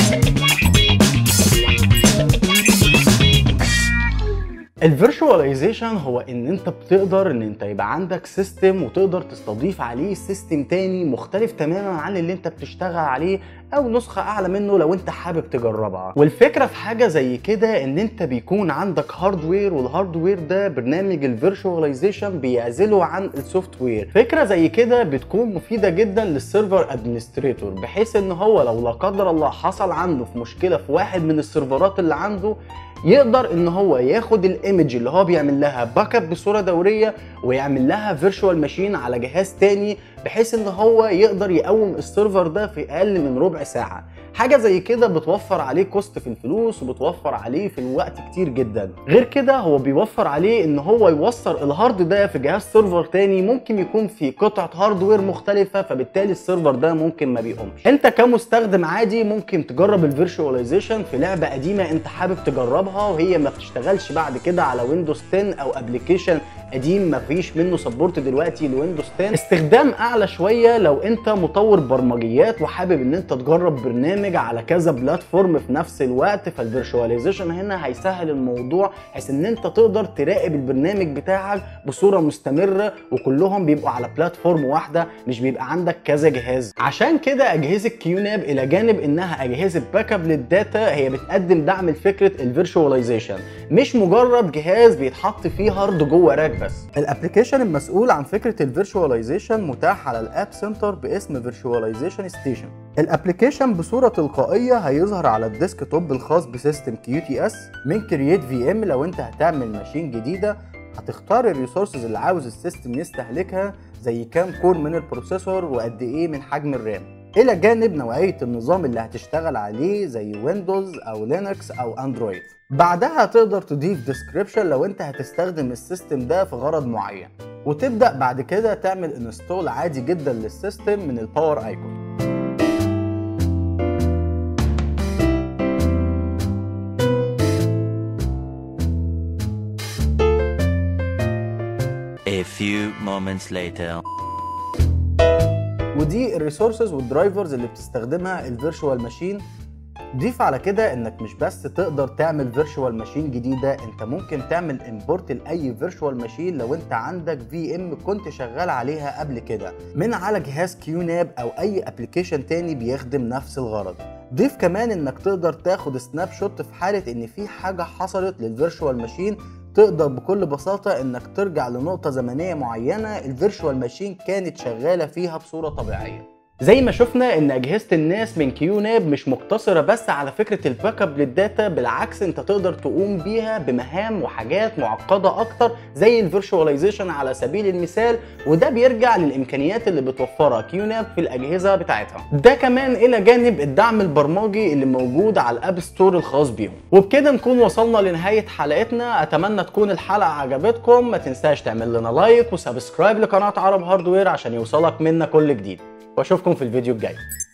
الفيرشواليزيشن هو ان انت بتقدر ان انت يبقى عندك سيستم وتقدر تستضيف عليه سيستم تاني مختلف تماما عن اللي انت بتشتغل عليه او نسخه اعلى منه لو انت حابب تجربها والفكره في حاجه زي كده ان انت بيكون عندك هاردوير والهاردوير ده برنامج الفيرشواليزيشن بيعزله عن السوفت وير فكره زي كده بتكون مفيده جدا للسيرفر ادمنستريتور بحيث ان هو لو لا قدر الله حصل عنده في مشكله في واحد من السيرفرات اللي عنده يقدر ان هو ياخد الايمج اللي هو بيعمل لها باك اب بصوره دوريه ويعمل لها فيرتشوال ماشين على جهاز تاني بحيث ان هو يقدر يقوم السيرفر ده في اقل من ربع ساعه حاجه زي كده بتوفر عليه كوست في الفلوس وبتوفر عليه في الوقت كتير جدا غير كده هو بيوفر عليه ان هو يوصل الهارد ده في جهاز سيرفر تاني ممكن يكون في قطعه هاردوير مختلفه فبالتالي السيرفر ده ممكن ما بيقومش انت كمستخدم عادي ممكن تجرب الفيرتشواليزيشن في لعبه قديمه انت حابب تجربها وهي ما بتشتغلش بعد كده على ويندوز 10 او ابلكيشن قديم ما فيش منه سبورت دلوقتي لويندوز 10 استخدام اعلى شويه لو انت مطور برمجيات وحابب ان انت تجرب برنامج على كذا بلاتفورم في نفس الوقت فالفيرشواليزيشن هنا هيسهل الموضوع بحيث ان انت تقدر تراقب البرنامج بتاعك بصوره مستمره وكلهم بيبقوا على بلاتفورم واحده مش بيبقى عندك كذا جهاز عشان كده اجهزه كيوناب الى جانب انها اجهزه باك اب للداتا هي بتقدم دعم لفكره الفيرشواليزيشن مش مجرد جهاز بيتحط فيه هارد جوه راك بس الابلكيشن المسؤول عن فكره الفيرشواليزيشن متاح على الاب سنتر باسم فيرشواليزيشن ستيشن الابلكيشن بصوره تلقائيه هيظهر على الديسك توب الخاص بسيستم كيو تي اس من كرييت في ام لو انت هتعمل ماشين جديده هتختار الريسورسز اللي عاوز السيستم يستهلكها زي كام كور من البروسيسور وقد ايه من حجم الرام الى جانب نوعيه النظام اللي هتشتغل عليه زي ويندوز او لينكس او اندرويد بعدها تقدر تضيف ديسكريبشن لو انت هتستخدم السيستم ده في غرض معين وتبدا بعد كده تعمل انستول عادي جدا للسيستم من الباور ايكون A few moments later. ودي الريسورسز والدرايفرز اللي بتستخدمها الفيرتشوال ماشين ضيف على كده انك مش بس تقدر تعمل فيرتشوال ماشين جديده انت ممكن تعمل امبورت لاي فيرتشوال ماشين لو انت عندك في ام كنت شغال عليها قبل كده من على جهاز كيوناب او اي ابلكيشن تاني بيخدم نفس الغرض ضيف كمان انك تقدر تاخد سناب شوت في حاله ان في حاجه حصلت للفيرتشوال ماشين تقدر بكل بساطة انك ترجع لنقطة زمنية معينة الفيرتشوال ماشين كانت شغالة فيها بصورة طبيعية زي ما شفنا ان اجهزه الناس من كيوناب مش مقتصره بس على فكره الباك اب للداتا بالعكس انت تقدر تقوم بيها بمهام وحاجات معقده اكتر زي الفيرشواليزيشن على سبيل المثال وده بيرجع للامكانيات اللي بتوفرها كيوناب في الاجهزه بتاعتها ده كمان الى جانب الدعم البرمجي اللي موجود على الاب ستور الخاص بيهم وبكده نكون وصلنا لنهايه حلقتنا اتمنى تكون الحلقه عجبتكم ما تنساش تعمل لنا لايك وسبسكرايب لقناه عرب هاردوير عشان يوصلك منا كل جديد واشوفكم في الفيديو الجاي